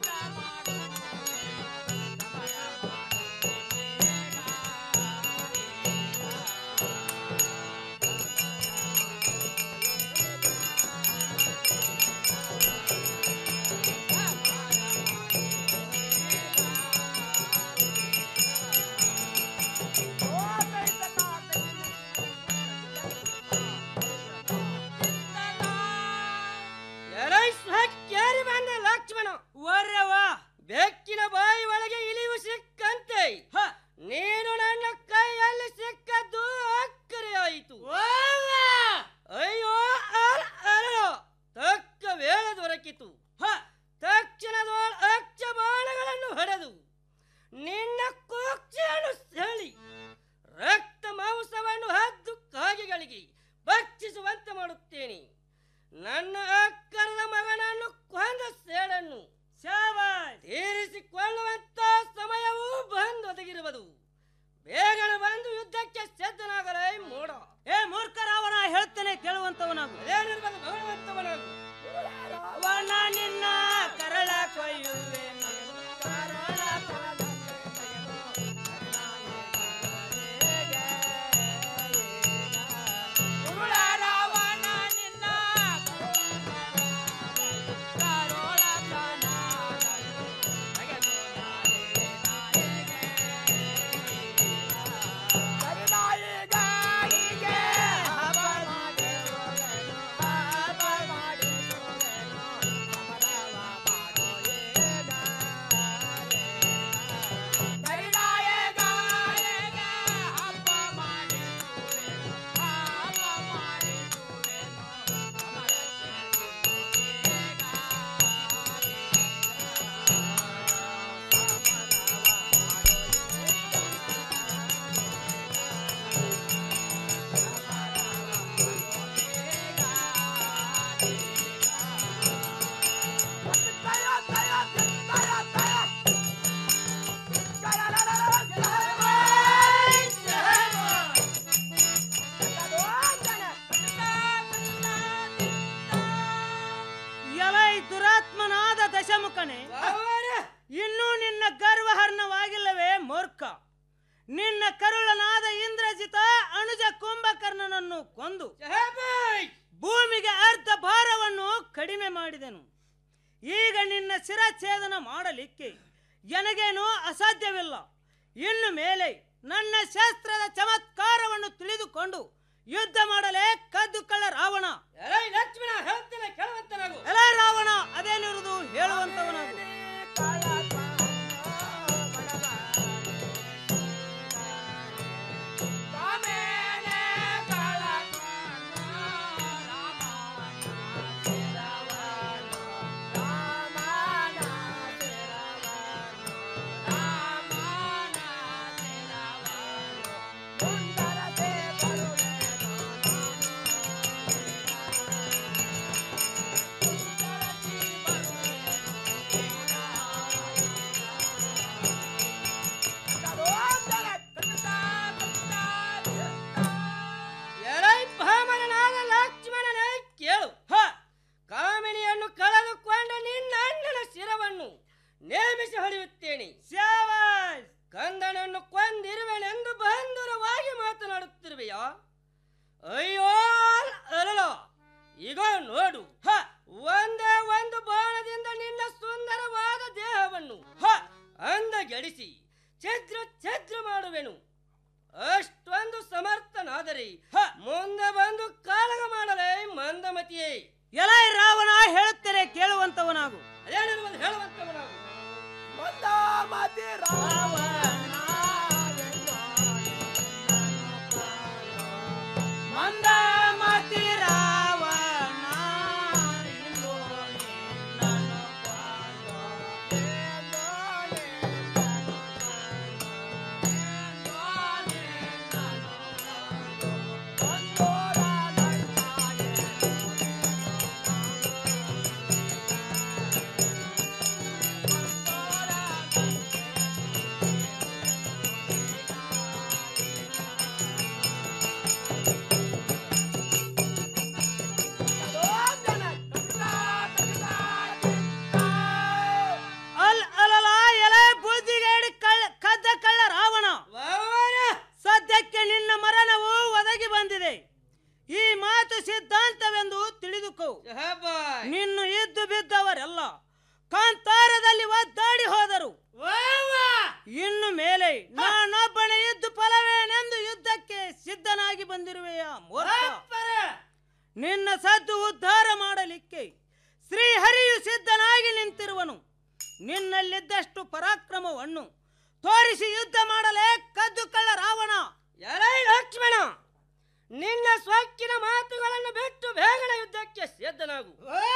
ಎಲೈ ಕೇರಿ ಬಂದ ಲಕ್ಷ್ಮಣ ವರ್ರವ ಬೆಕ್ಕಿನ ಬಾಯಿ ಒಳಗೆ ಇಳಿವು ಸಿಕ್ಕಂತೆ ನೀನು ನನ್ನ ಕೈಯಲ್ಲಿ ಸಿಕ್ಕದ್ದು ಅಕ್ಕರೆ ಆಯಿತು ಅಯ್ಯೋ ಅಲ ಅಲ ತಕ್ಕ ವೇಳೆ ದೊರಕಿತು ತಕ್ಷಣದೊಳ ಅಚ್ಚ ಬಾಣಗಳನ್ನು ಹೊಡೆದು ನಿನ್ನ ಕೋಕ್ಷೆಯನ್ನು ಸೆಳಿ ರಕ್ತ ಮಾಂಸವನ್ನು ಹದ್ದು ಕಾಗೆಗಳಿಗೆ ಭಕ್ಷಿಸುವಂತೆ ಮಾಡುತ್ತೇನೆ ನನ್ನ ಅಕ್ಕರದ ಮಗನನ್ನು ಕೊಂದ ಸೇಡನ್ನು ತೀರಿಸಿಕೊಳ್ಳುವಂತ ಸಮಯವೂ ಬಂದು ಒದಗಿರುವುದು ಬೇಗನೆ ಬಂದು ಯುದ್ಧಕ್ಕೆ ಸಿದ್ಧನಾಗಲೇ ಮೋಡ ಏ ಮೂರ್ಖ ರಾವಣ ಹೇಳ್ತೇನೆ ಕೇಳುವಂತವನಾಗು ಅದೇನಿರ್ಬೋದು ಭಗವಂತವನಾಗು ರಾವಣ ನಿನ್ನ ಕರಳ ಕೊಯ್ಯುವೆನು ರಾವಣ ನಿನ್ನ ಎಲೈ ದುರಾತ್ಮನಾದ ದಶಮುಖನೆ ಇನ್ನೂ ನಿನ್ನ ಗರ್ವಹರ್ಣವಾಗಿಲ್ಲವೇ ಮೂರ್ಖ ನಿನ್ನ ಕರುಳನಾದ ಇಂದ್ರಜಿತ ಅನುಜ ಕುಂಭಕರ್ಣನನ್ನು ಕೊಂದು ಭೂಮಿಗೆ ಅರ್ಧ ಭಾರವನ್ನು ಕಡಿಮೆ ಮಾಡಿದೆನು ಈಗ ನಿನ್ನ ಶಿರಛೇದನ ಮಾಡಲಿಕ್ಕೆ ನನಗೇನು ಅಸಾಧ್ಯವಿಲ್ಲ ಇನ್ನು ಮೇಲೆ ನನ್ನ ಶಾಸ್ತ್ರದ ಚಮತ್ಕಾರವನ್ನು ತಿಳಿದುಕೊಂಡು ಯುದ್ಧ ಮಾಡಲೇ ಕದ್ದು ಕಳ್ಳ ರಾವಣ ಎಲೈ ಲಕ್ಷ್ಮಣ ಹೇಳ್ತೇನೆ ಕೇಳುವಂತನಾಗು ಎಲ ರಾವಣ ಅದೇನಿರುವುದು ಹೇಳುವಂತವನಾಗು ಎಲೈ ಭಾಮನನಾದ ಲಕ್ಷ್ಮಣನೇ ಕೇಳು ಹ ಕಾಮಿನಿಯನ್ನು ಕಳೆದುಕೊಂಡ ನಿನ್ನ ಅಣ್ಣನ ಶಿರವನ್ನು ನೇಮಿಸಿ ಹೊಡೆಯುತ್ತೇನೆ ಕಂದನನ್ನು ಕೊಂದಿರುವೆನೆಂದು ಬಂಧುರವಾಗಿ ಮಾತನಾಡುತ್ತಿರುವೆಯಾ ಅಯ್ಯೋ ಅರಳ ಈಗ ನೋಡು ಹ ಒಂದೇ ಒಂದು ಬಾಣದಿಂದ ನಿನ್ನ ಸುಂದರವಾದ ದೇಹವನ್ನು ಹ ಅಂದಗೆಡಿಸಿ ಛಿದ್ರ ಛಿದ್ರ ಮಾಡುವೆನು ಅಷ್ಟೊಂದು ಸಮರ್ಥನಾದರೆ ಮುಂದೆ ಬಂದು ಕಾಳಗ ಮಾಡಲೇ ಮಂದಮತಿಯೇ ಎಲ ರಾವಣ ಹೇಳುತ್ತೇನೆ ಕೇಳುವಂತವನಾಗು ಅದೇನಿರುವುದು ಹೇಳುವಂತವನಾಗು ಮಂದಾಮತಿ ರಾವಣ ಮಂದಾಮತಿ ರಾವಣ ಅಲ್ ಅಲಲ ಎಲೆ ಬುದ್ಧಿಗೇಡಿ ಕಳ್ಳ ಕದ್ದ ಕಳ್ಳ ರಾವಣ ಸದ್ಯಕ್ಕೆ ನಿನ್ನ ಮರಣವು ಒದಗಿ ಬಂದಿದೆ ಈ ಮಾತು ಸಿದ್ಧಾಂತವೆಂದು ತಿಳಿದುಕೋ ನಿನ್ನು ಇದ್ದು ಬಿದ್ದವರೆಲ್ಲ ಕಾಂತಾರದಲ್ಲಿ ಒದ್ದಾಡಿ ಹೋದರು ಇನ್ನು ಮೇಲೆ ನಾನೊಬ್ಬನೇ ಇದ್ದು ಫಲವೇನೆಂದು ಯುದ್ಧಕ್ಕೆ ಸಿದ್ಧನಾಗಿ ಬಂದಿರುವೆಯ ಮೂರ್ಖ ನಿನ್ನ ಸದ್ದು ಉದ್ಧಾರ ಮಾಡಲಿಕ್ಕೆ ಶ್ರೀಹರಿಯು ಸಿದ್ಧನಾಗಿ ನಿಂತಿರುವನು ನಿನ್ನಲ್ಲಿದ್ದಷ್ಟು ಪರಾಕ್ರಮವನ್ನು ತೋರಿಸಿ ಯುದ್ಧ ಮಾಡಲೇ ಕದ್ದು ಕಳ್ಳ ರಾವಣ ಎಲೈ ಲಕ್ಷ್ಮಣ ನಿನ್ನ ಸ್ವಕ್ಕಿನ ಮಾತುಗಳನ್ನು ಬಿಟ್ಟು ಬೇಗನೆ ಯುದ್ಧಕ್ಕೆ ಸಿದ್ಧನಾಗು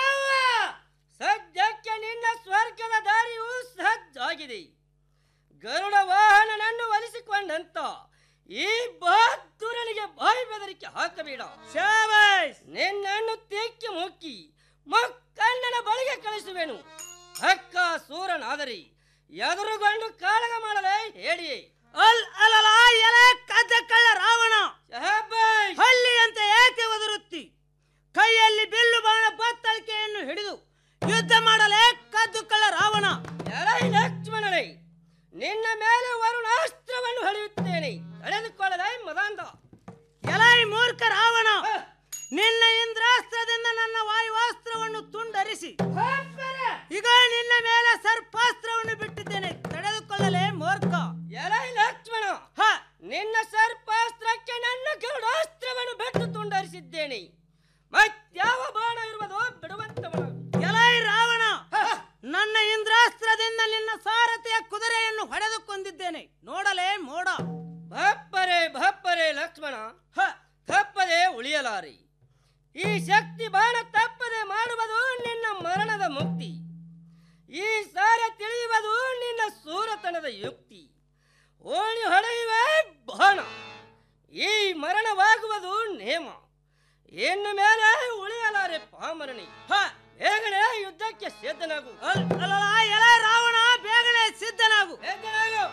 ಸದ್ಯಕ್ಕೆ ನಿನ್ನ ಸ್ವರ್ಗದ ದಾರಿಯು ಸಜ್ಜಾಗಿದೆ ಗರುಡ ವಾಹನನನ್ನು ಒಲಿಸಿಕೊಂಡಂತ ಈ ಬಹದ್ದೂರನಿಗೆ ಬಾಯಿ ಬೆದರಿಕೆ ಹಾಕಬೇಡ ನಿನ್ನನ್ನು ತೆಕ್ಕಿ ಮುಕ್ಕಿ ಮುಕ್ಕಣ್ಣನ ಬಳಿಗೆ ಕಳಿಸುವೆನು ಅಕ್ಕ ಸೂರನಾದರಿ ಎದುರುಗೊಂಡು ಕಾಳಗ ಮಾಡಲೇ ಹೇಳಿ ಅಲ್ ಅಲಲ ಎಲೆ ಕದ್ದ ಕಳ್ಳ ರಾವಣ ಹಳ್ಳಿಯಂತೆ ಏಕೆ ಒದರುತ್ತಿ ಕೈಯಲ್ಲಿ ಬಿಲ್ಲು ಬಾಣ ಬತ್ತಳಿಕೆಯನ್ನು ಹಿಡಿದು ಯುದ್ಧ ಮಾಡಲೇ ಕದ್ದು ಕಳ್ಳ ರಾವಣ ಎಲೈ ಲಕ್ಷ್ಮಣನೇ ನಿನ್ನ ಮೇಲೆ ವರುಣಾಸ್ತ್ರವನ್ನು ಹೊಳೆಯುತ್ತೇನೆ ತಡೆದುಕೊಳ್ಳಲೇ ಮದಾಂಧ ಎಲೈ ಮೂರ್ಖ ರಾವಣ ನಿನ್ನ ಇಂದ್ರಾಸ್ತ್ರದಿಂದ ನನ್ನ ವಾಯುವಾಸ್ತ್ರವನ್ನು ತುಂಡರಿಸಿ ಈಗ ನಿನ್ನ ಮೇಲೆ ಸರ್ಪಾಸ್ತ್ರವನ್ನು ಬಿಟ್ಟಿದ್ದೇನೆ ತಡೆದುಕೊಳ್ಳಲೇ ಮೂರ್ಖ ಎಲೈ ಲಕ್ಷ್ಮಣ ನಿನ್ನ ಸರ್ಪಾಸ್ತ್ರಕ್ಕೆ ನನ್ನ ಗರುಡಾಸ್ತ್ರವನ್ನು ಬೆಟ್ಟು ತುಂಡರಿಸಿದ್ದೇನೆ ಮತ್ಯಾವ ಬಾಣ ಇರುವುದೋ ಬಿಡುವಂತವನು ಎಲೈ ರಾವಣ ನನ್ನ ಇಂದ್ರಾಸ್ತ್ರದಿಂದ ನಿನ್ನ ಸಾರಥಿಯ ಕುದುರೆಯನ್ನು ಹೊಡೆದು ಕೊಂದಿದ್ದೇನೆ ನೋಡಲೇ ಮೋಡ ಭಪ್ಪರೆ ಭಪ್ಪರೆ ಲಕ್ಷ್ಮಣ ಹ ತಪ್ಪದೆ ಉಳಿಯಲಾರಿ ಈ ಶಕ್ತಿ ಬಾಣ ತಪ್ಪದೆ ಮಾಡುವುದು ನಿನ್ನ ಮರಣದ ಮುಕ್ತಿ ಈ ಸಾರ ತಿಳಿಯುವುದು ನಿನ್ನ ಸೂರತನದ ಯುಕ್ತಿ ಓಣಿ ಹೊಡೆಯುವೆ ಬಾಣ ಈ ಮರಣವಾಗುವುದು ನೇಮ ಇನ್ನು ಮೇಲೆ ಉಳಿಯಲಾರೆ ಪಾಮರಣಿ ಹ ಬೇಗನೆ ಯುದ್ಧಕ್ಕೆ ಸಿದ್ಧನಾಗು ಅಲ್ಲ ಎಲ ರಾವಣ ಬೇಗನೆ ಸಿದ್ಧನಾಗು ಸಿದ್ಧನಾಗು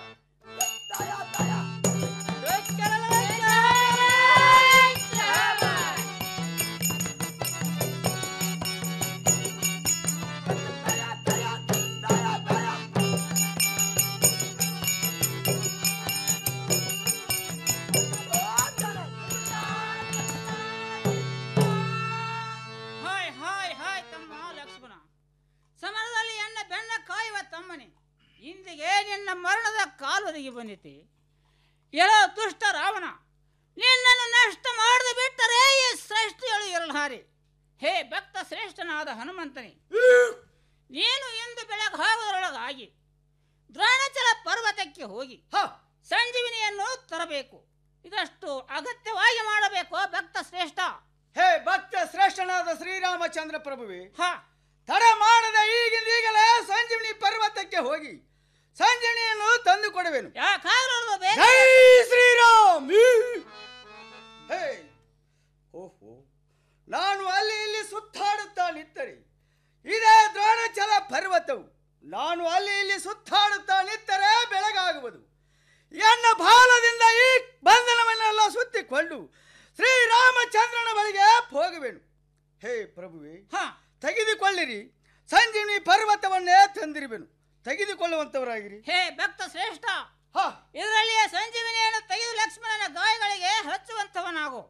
ಹಾಯ್ ಹಾಯ್ ಹಾಯ್ ತಮ್ಮ ಲಕ್ಷ್ಮಣ ಸಮರದಲ್ಲಿ ಎನ್ನ ಬೆನ್ನ ಕಾಯುವ ತಮ್ಮನೆ ಇಂದಿಗೆ ನಿನ್ನ ಮರಣದ ಕಾಲೊದಗಿ ಬಂದಿತಿ ಎಲ್ಲೋ ದುಷ್ಟ ರಾವಣ ನಿನ್ನನ್ನು ನಷ್ಟ ಮಾಡದೆ ಬಿಟ್ಟರೆ ಈ ಸೃಷ್ಟಿಯಳು ಇರಲಾರೆ ಹೇ ಭಕ್ತ ಶ್ರೇಷ್ಠನಾದ ಹನುಮಂತನೇ ನೀನು ಇಂದು ಬೆಳಗಾಗುವುದರೊಳಗಾಗಿ ದ್ರೋಣಾಚಲ ಪರ್ವತಕ್ಕೆ ಹೋಗಿ ಸಂಜೀವಿನಿಯನ್ನು ತರಬೇಕು ಇದಷ್ಟು ಅಗತ್ಯವಾಗಿ ಮಾಡಬೇಕು ಭಕ್ತ ಶ್ರೇಷ್ಠ ಹೇ ಭಕ್ತ ಶ್ರೇಷ್ಠನಾದ ಶ್ರೀರಾಮಚಂದ್ರ ಪ್ರಭುವೆ ತಡ ಮಾಡದ ಈಗಿಂದೀಗಲೇ ಸಂಜೀವಿನಿ ಪರ್ವತಕ್ಕೆ ಹೋಗಿ ಸಂಜೀವಿನಿಯನ್ನು ತಂದು ಕೊಡುವೆನು ಜೈ ಶ್ರೀರಾಮ್ ಹೇ ಓಹೋ ನಾನು ಅಲ್ಲಿ ಇಲ್ಲಿ ಸುತ್ತಾಡುತ್ತಾ ನಿತ್ತರೆ ಇದೇ ದ್ರೋಣಚಲ ಪರ್ವತವು ನಾನು ಅಲ್ಲಿ ಇಲ್ಲಿ ಸುತ್ತಾಡುತ್ತಾ ನಿತ್ತರೆ ಬೆಳಗಾಗುವುದು ಎನ್ನ ಬಾಲದಿಂದ ಈ ಬಂಧನವನ್ನೆಲ್ಲ ಸುತ್ತಿಕೊಂಡು ಶ್ರೀರಾಮಚಂದ್ರನ ಬಳಿಗೆ ಹೋಗುವೆನು ಹೇ ಪ್ರಭುವೆ ತೆಗೆದುಕೊಳ್ಳಿರಿ ಸಂಜೀವಿನಿ ಪರ್ವತವನ್ನೇ ತಂದಿರುವೆನು ತೆಗೆದುಕೊಳ್ಳುವಂತವರಾಗಿರಿ ಹೇ ಭಕ್ತ ಶ್ರೇಷ್ಠ ಇದರಲ್ಲಿಯೇ ಸಂಜೀವಿನಿಯನ್ನು ತೆಗೆದು ಲಕ್ಷ್ಮಣನ ಗಾಯಗಳಿಗೆ ಹಚ್ಚುವಂತವನಾಗು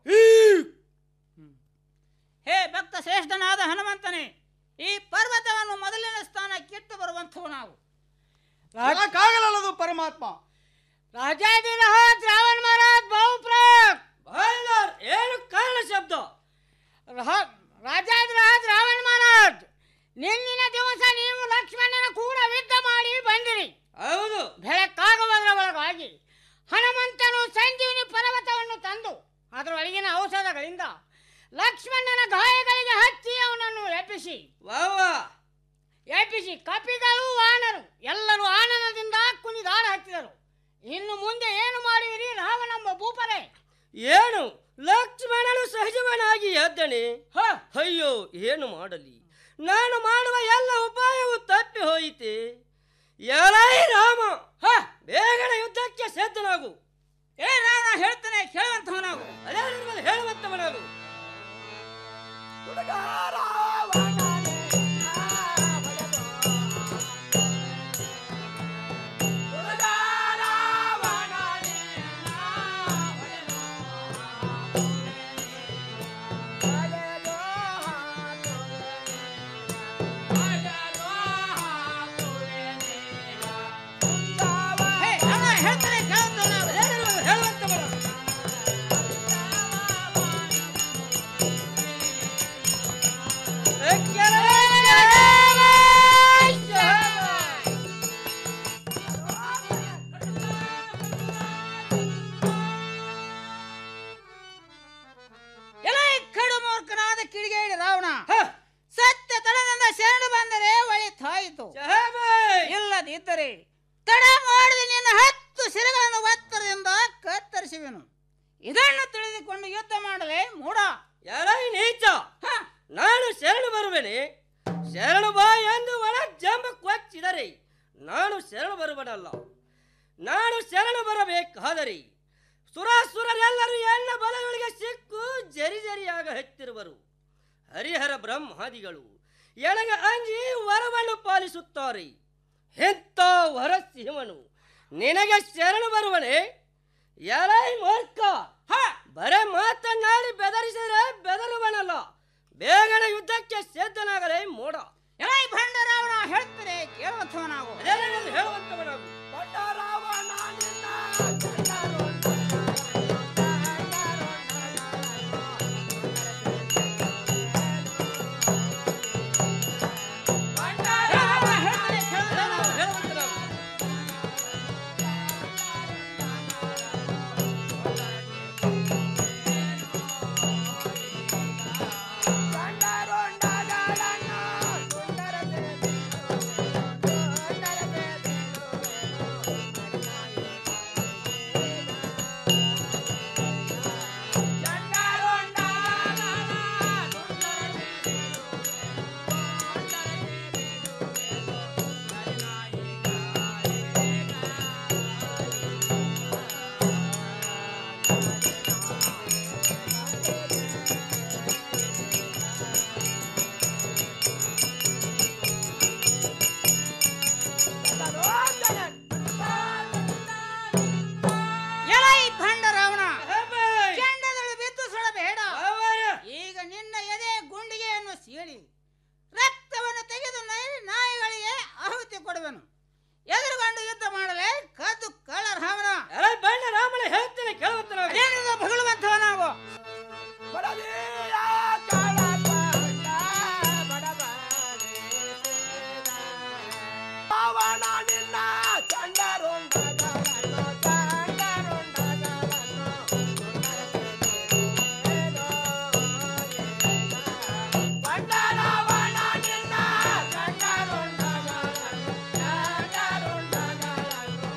ಹೇ ಭಕ್ತ ಶ್ರೇಷ್ಠನಾದ ಹನುಮಂತನೇ ಈ ಪರ್ವತವನ್ನು ಮೊದಲಿನ ಸ್ಥಾನಕ್ಕಿಟ್ಟು ಬರುವಂಥವನಾಗು ಯಾಕಾಗಲದು ಪರಮಾತ್ಮ ರಾಜಾದಿರಾಜ್ ರಾವಣ ಮಹಾರಾಜ್ ಬಹುಪ್ರಕ್ ಬಾಯ್ಲರ್ ಏನು ಕಾರಣ ಶಬ್ದ ರಾಜಾದಿರಾಜ್ ರಾವಣ ಮಹಾರಾಜ್ ನಿನ್ನಿನ ದಿವಸ ನೀವು ಲಕ್ಷ್ಮಣನ ಕೂಡ ಯುದ್ಧ ಮಾಡಿ ಬಂದಿರಿ ಹೌದು ಬೆಳಕಾಗುವುದರ ಒಳಗಾಗಿ ಹನುಮಂತನು ಸಂಜೀವಿನಿ ಪರ್ವತವನ್ನು ತಂದು ಅದರೊಳಗಿನ ಔಷಧಗಳಿಂದ ಲಕ್ಷ್ಮಣನ ಗಾಯಗಳಿಗೆ ಹಚ್ಚಿ ಅವನನ್ನು ಎಬ್ಬಿಸಿ ಎಬ್ಬಿಸಿ ಕಪಿಗಳು ವಾನರು ಎಲ್ಲರೂ ಆನಂದದಿಂದ ಕುಣಿದಾಡ ಹಚ್ಚಿದರು ಇನ್ನು ಮುಂದೆ ಏನು ಮಾಡುವಿರಿ ರಾವಣಂಬ ಭೂಪರೇ ಏನು ಲಕ್ಷ್ಮಣನು ಸಹಜವನಾಗಿ ಎದ್ದನೆ ಅಯ್ಯೋ ಏನು ಮಾಡಲಿ ನಾನು ಮಾಡುವ ಎಲ್ಲ ಉಪಾಯವು ತಪ್ಪಿ ಹೋಯಿತೆ ಎಲೈ ರಾಮ ಬೇಗನೆ ಯುದ್ಧಕ್ಕೆ ಸಿದ್ಧನಾಗು ಏ ರಾಮ ಹೇಳ್ತಾನೆ ಕೇಳುವಂತವನಾಗು ಅದೇ ನಿರ್ಮಲ ಹೇಳುವಂತವನಾಗು ಹೇ, ರಾಮ ಹೇಳ್ತಾನೆ ಕೇಳುವಂತವನಾಗು ಅದೇ ನಿರ್ಮಲ ಹೇಳುವಂತವನಾಗು ಎಲೈ ಕಡು ಮೂರ್ಖನಾದ ಕಿಡಿಗೇಡಿ ರಾವಣ ಸತ್ಯ ತಡದಿಂದ ಶರಣು ಬಂದರೆ ಒಳಿತಾಯಿತು ಇಲ್ಲದಿದ್ದರೆ ತಡ ಮಾಡಿದ ನಿನ್ನ ಹತ್ತು ಶಿರಗಳನ್ನು ಒತ್ತರದಿಂದ ಕತ್ತರಿಸುವೆನು ಇದನ್ನು ತಿಳಿದುಕೊಂಡು ಯುದ್ಧ ಮಾಡಲೇ ಮೂಡ ಎಲೈ ನೀಚ ನಾನು ಶರಣು ಬರುವೆನೆ ಶರಣು ಬಾ ಎಂದು ಒಳ ಜಂಬ ಕೊಚ್ಚಿದರೆ ನಾನು ಶರಣು ಬರುವನಲ್ಲ ನಾನು ಶರಣು ಬರಬೇಕಾದರೆ ಸುರಾಸುರರೆಲ್ಲರೂ ಎನ್ನ ಬಲಗಳಿಗೆ ಸಿಕ್ಕು ಜರಿ ಜರಿಯಾಗ ಹತ್ತಿರುವರು ಹರಿಹರ ಬ್ರಹ್ಮಾದಿಗಳು ಎಳಗ ಅಂಜಿ ವರವನ್ನು ಪಾಲಿಸುತ್ತಾರೆ ಎಂತ ವರ ಸಿಂಹನು ನಿನಗೆ ಶರಣು ಬರುವನೆ ಎಲೈ ಮೂರ್ಖ ಬರೇ ಮಾತನಾಡಿ ಬೆದರಿಸಿದರೆ ಬೆದರುವನಲ್ಲ ಬೇಗನೆ ಯುದ್ಧಕ್ಕೆ ಸಿದ್ಧನಾಗಲೇ ಮೋಡ ಎಲೈ ಭಂಡ ರಾವಣ ಹೇಳ್ತಾರೆ ಕೇಳುವಂಥವನಾಗು ಹೇಳುವಂತವನಾಗು ಎಲೈ ಭಂಡ ರಾವಣ ಕೆಂಡದಳು ಬಿದ್ದು ಸುಡಬೇಡ ಈಗ ನಿನ್ನ ಎದೆ ಗುಂಡಿಗೆಯನ್ನು ಸೀಳಿ ರಕ್ತವನ್ನು ತೆಗೆದು ನೈ- ನಾಯಿಗಳಿಗೆ ಆಹುತಿ ಕೊಡುವೆನು ಎದುರುಗೊಂಡು ಯುದ್ಧ ಮಾಡಲೇ ಕದ್ದು ಕಳ್ಳ ರಾವಣ ಎಲೈ ಬಣ್ಣ ರಾಮನ ಹೇಳ್ತೇನೆ ಕೇಳುವಂತನಾಗು ಅದೇನಿದು ಭಗಳುವಂಥವನಾಗು ಅವನ ನಿನ್ನ ಚಂಡರುಂಡಗಳನ್ನು ಚಂಡರುಂಡಗಳನ್ನು ಬಂಡರವನ ನಿನ್ನ ಚಂಡರುಂಡಗಳನ್ನು ಚಂಡರುಂಡಗಳನ್ನು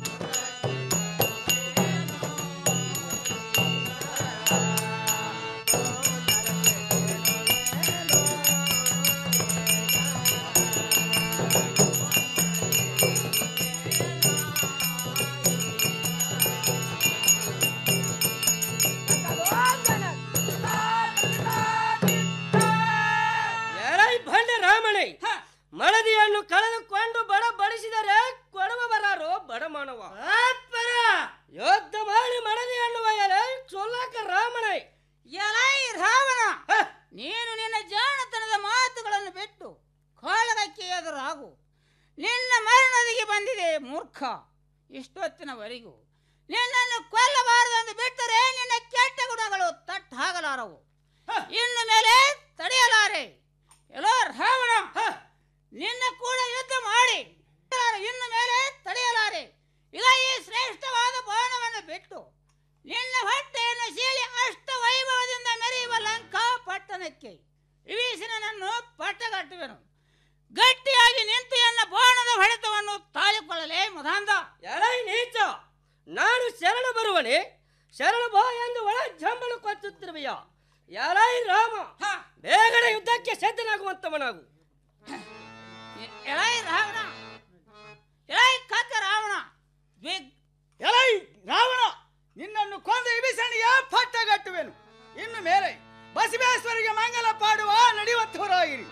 ಎಲೈ ಭಂಡ ರಾಮನೇ ಮಡದಿಯನ್ನು ಕಳೆದುಕೊಂಡು ಬಡ ಬಡಿಸಿದರೆ ಕೊಡುವವರಾರೋ ಬಡ ಮಾನವ ಯೋದ್ಧ ಮಾಡಿ ಮಡದಿಯನ್ನು ಎಲೈ ಚೊಲ್ಲಕ ರಾಮನೇ ಎಲೈ ರಾವಣ ನೀನು ನಿನ್ನ ಜಾಣತನದ ಮಾತುಗಳನ್ನು ಬಿಟ್ಟು ಕಾಳಗಕ್ಕೆ ಎದುರಾಗು ನಿನ್ನ ಮರಣದಿಗೆ ಬಂದಿದೆ ಮೂರ್ಖ ಇಷ್ಟೊತ್ತಿನವರೆಗೂ ನಿನ್ನನ್ನು ಕೊಲ್ಲಬಾರದೆಂದು ಬಿಟ್ಟರೆ ನಿನ್ನ ಕೆಟ್ಟ ಗುಣಗಳು ತಟ್ಟಾಗಲಾರವು ಇನ್ನು ಮೇಲೆ ತಡೆಯಲಾರೆ ಎಲ್ಲೋ ರಾವಣ ನಿನ್ನ ಕೂಡ ಯುದ್ಧ ಮಾಡಿ ಇನ್ನು ಮೇಲೆ ತಡೆಯಲಾರೆ ಈಗ ಈ ಶ್ರೇಷ್ಠವಾದ ಬಾಣವನ್ನು ಬಿಟ್ಟು ನಿನ್ನ ಹೊಟ್ಟೆಯನ್ನು ಸೀಳಿ ಅಷ್ಟ ವೈಭವದಿಂದ ಮೆರೆಯುವ ಲಂಕಾ ಪಟ್ಟಣಕ್ಕೆ ವಿಭೀಷಣನನ್ನು ಪಟ್ಟಗಟ್ಟುವೆನು ಗಟ್ಟಿಯಾಗಿ ನಿಂತು ಎನ್ನ ಬಾಣದ ಹೊಡೆತವನ್ನು ತಾಳಿಕೊಳ್ಳಲೇ ಮದಾಂಧ ಎಳೈ ನೀಚ ನಾನು ಶರಣ ಬರುವನೆ ಶರಣ ಬಾ ಎಂದು ಒಳ ಜಂಬಳು ಕೊಚ್ಚುತ್ತಿರುವೆಯ ಎಳೈ ರಾಮ ಬೇಗನೆ ಯುದ್ಧಕ್ಕೆ ಸಿದ್ಧನಾಗುವಂತವನಾಗು ಎಳೈ ರಾವಣ ಎಳೈ ಕಕ್ಕ ರಾವಣ ಎಲೈ ರಾವಣ ನಿನ್ನನ್ನು ಕೊಂದ ವಿಭೀಷಣಿಯ ಪಟ್ಟಗಟ್ಟುವೆನು ಇನ್ನು ಮೇಲೆ ಬಸವೇಶ್ವರಿಗೆ ಮಂಗಲ ಪಾಡುವ ನಡೆಯುವಂತವರಾಗಿರಿ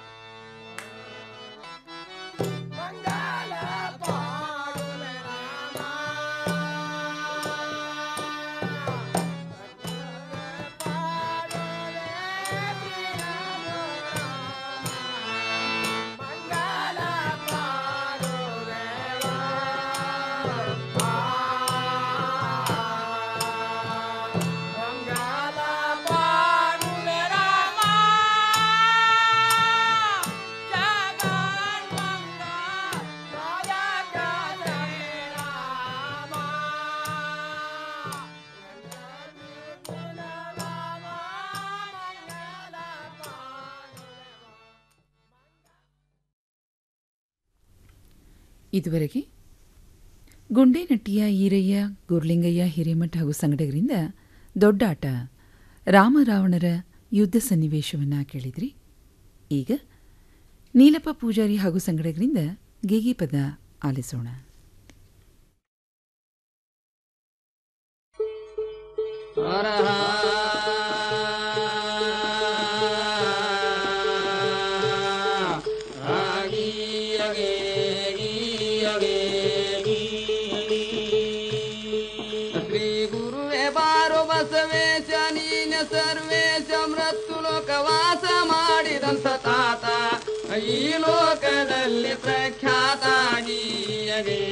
ಇದುವರೆಗೆ ಗುಂಡೇನಟ್ಟಿಯ ಈರಯ್ಯ ಗುರ್ಲಿಂಗಯ್ಯ ಹಿರೇಮಠ ಹಾಗೂ ಸಂಗಡಗರಿಂದ ದೊಡ್ಡಾಟ ರಾಮರಾವಣರ ಯುದ್ಧ ಸನ್ನಿವೇಶವನ್ನ ಕೇಳಿದ್ರಿ ಈಗ ನೀಲಪ್ಪ ಪೂಜಾರಿ ಹಾಗೂ ಸಂಗಡಗರಿಂದ ಗೇಗಿ ಪದ ಆಲಿಸೋಣ ಶ್ರೀ ಗುರುವೇ ಬಾರೋ ಬಸವೇಶ ನೀನ ಸರ್ವೇಶ ಮೃತ್ಯು ಲೋಕವಾಸ ಮಾಡಿದಂತ ತಾತ ಈ ಲೋಕದಲ್ಲಿ ಪ್ರಖ್ಯಾತ ಗೀಯಗೆ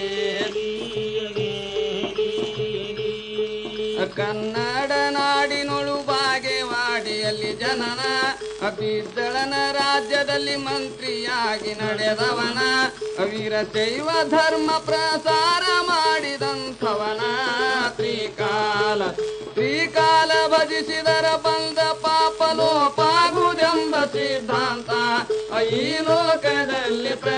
ಕನ್ನಡ ನಾಡಿನೊಳು ಬಾಗೇವಾಡಿಯಲ್ಲಿ ಜನನ ಬಿದ್ದಳನ ರಾಜ್ಯದಲ್ಲಿ ಮಂತ್ರಿಯಾಗಿ ನಡೆದವನ ವೀರಶೈವ ಧರ್ಮ ಪ್ರಸಾರ ಮಾಡಿದಂಥವನ ತ್ರಿಕಾಲ ತ್ರಿಕಾಲ ಭಜಿಸಿದರ ಬಂದ ಪಾಪ ಲೋಪಾಗುದೆಂಬ ಸಿದ್ಧಾಂತ ಈ ಲೋಕದಲ್ಲಿ ಪ್ರ